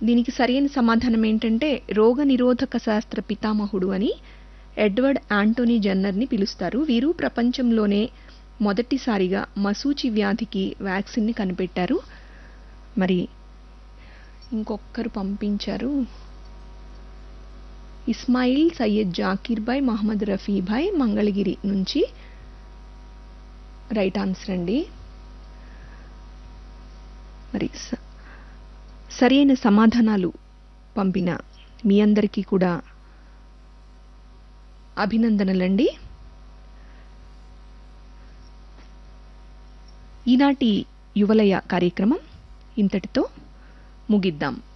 దీనికి సరైన సమాధానం ఏంటంటే రోగ నిరోధక శాస్త్ర పితామహుడు అని ఎడ్వర్డ్ యాంటోనీ జన్నర్ని పిలుస్తారు వీరు ప్రపంచంలోనే మొదటిసారిగా మసూచి వ్యాధికి వ్యాక్సిన్ని కనిపెట్టారు మరి ఇంకొకరు పంపించారు ఇస్మాయిల్ సయ్యద్ జాకీర్ భాయ్ మహమ్మద్ రఫీ భాయ్ మంగళగిరి నుంచి రైట్ ఆన్సర్ అండి మరి స- సరైన సమాధానాలు పంపిన మీ అందరికీ కూడా అభినందనలండి ఈనాటి యువలయ కార్యక్రమం ఇంతటితో ముగిద్దాం